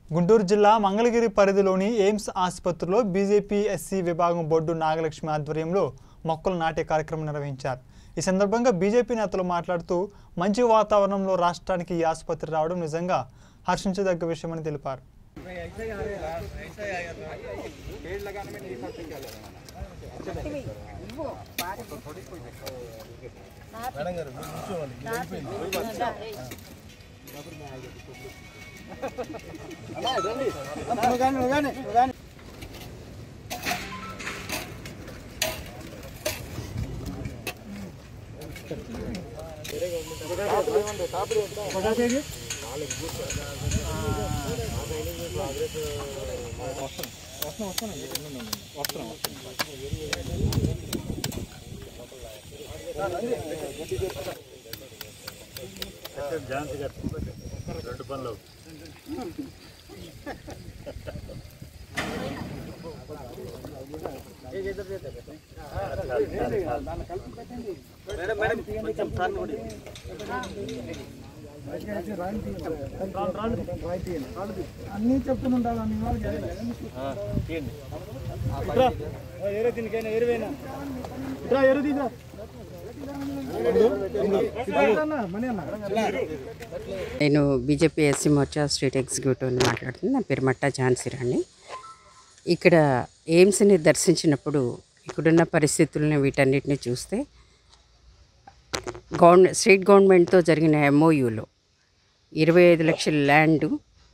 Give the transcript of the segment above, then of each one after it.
గుంటూరు జిల్లా మంగళగిరి పరిధిలోని ఎయిమ్స్ ఆసుపత్రిలో బీజేపీ ఎస్సీ విభాగం బొడ్డు నాగలక్ష్మి ఆధ్వర్యంలో మొక్కలు నాటే కార్యక్రమం నిర్వహించారు ఈ సందర్భంగా బీజేపీ నేతలు మాట్లాడుతూ మంచి వాతావరణంలో రాష్ట్రానికి ఈ ఆసుపత్రి రావడం నిజంగా హర్షించదగ్గ విషయమని తెలిపారు ఝాన్సీ గారు రెండు పనులు అన్నీ చెప్తుంటారు అన్ని ఏరే దీనికైనా ఎరువైనా ఇట్రా ఎరు తీసా మనీ అన్న నేను బీజేపీ ఎస్సీ మోర్చా స్టేట్ ఎగ్జిక్యూటివ్ని మాట్లాడుతుంది నా పేరు మట్టా ఝాన్సీ రాణి ఇక్కడ ఎయిమ్స్ని దర్శించినప్పుడు ఇక్కడున్న పరిస్థితులను వీటన్నిటిని చూస్తే గవర్నమెంట్ స్టేట్ గవర్నమెంట్తో జరిగిన ఎంఓయూలో ఇరవై ఐదు లక్షల land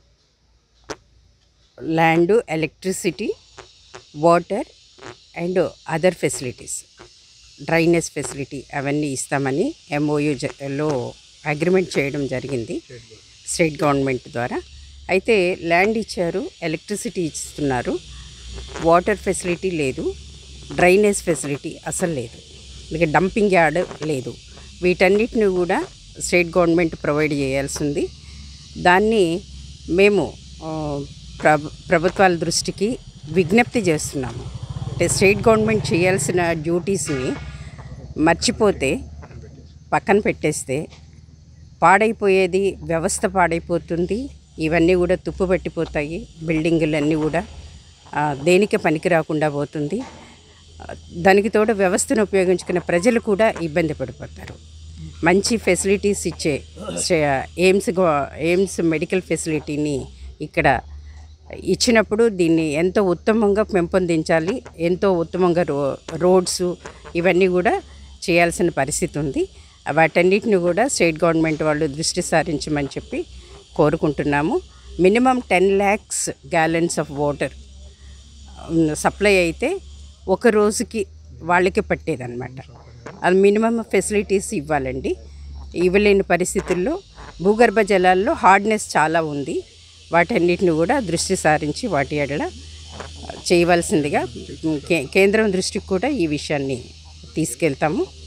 land electricity water and other facilities drainage facility అవన్నీ ఇస్తామని ఎంఓయూ లో అగ్రిమెంట్ చేయడం జరిగింది స్టేట్ గవర్నమెంట్ ద్వారా అయితే ల్యాండ్ ఇచ్చారు ఎలక్ట్రిసిటీ ఇస్తున్నారు వాటర్ ఫెసిలిటీ లేదు డ్రైనేజ్ ఫెసిలిటీ అసలు లేదు ఇక డంపింగ్ యార్డ్ లేదు వీటన్నిటిని కూడా స్టేట్ గవర్నమెంట్ ప్రొవైడ్ చేయాల్సింది దాన్ని మేము ఆ, ప్రభు ప్రభుత్వాల దృష్టికి విజ్ఞప్తి చేస్తున్నాము అంటే స్టేట్ గవర్నమెంట్ చేయాల్సిన డ్యూటీస్ని మర్చిపోతే పక్కన పెట్టేస్తే పాడైపోయేది వ్యవస్థ పాడైపోతుంది ఇవన్నీ కూడా తుప్పు పట్టిపోతాయి బిల్డింగులన్నీ కూడా ఆ, దేనికి పనికి రాకుండా పోతుంది ఆ, దానికి తోడు వ్యవస్థను ఉపయోగించుకునే ప్రజలు కూడా ఇబ్బంది పడిపోతారు మంచి ఫెసిలిటీస్ ఇచ్చే చే- ఎయిమ్స్ గో- ఎయిమ్స్ మెడికల్ ఫెసిలిటీని ఇక్కడ ఇచ్చినప్పుడు దీన్ని ఎంతో ఉత్తమంగా పెంపొందించాలి ఎంతో ఉత్తమంగా రో రోడ్స్ ఇవన్నీ కూడా చేయాల్సిన పరిస్థితి ఉంది వాటన్నిటిని కూడా స్టేట్ గవర్నమెంట్ వాళ్ళు దృష్టి సారించమని చెప్పి కోరుకుంటున్నాము minimum ten lakhs gallons of water supply అయితే ఒక రోజుకి వాళ్ళకి పట్టేదన్నమాట అది మినిమం ఫెసిలిటీస్ ఇవ్వాలండి ఇవ్వలేని పరిస్థితుల్లో భూగర్భ జలాల్లో హార్డ్నెస్ చాలా ఉంది వాటన్నిటిని కూడా దృష్టి సారించి వాటి ఎడల చేయవలసిందిగా కే కేంద్రం దృష్టికి కూడా ఈ విషయాన్ని తీసుకెళ్తాము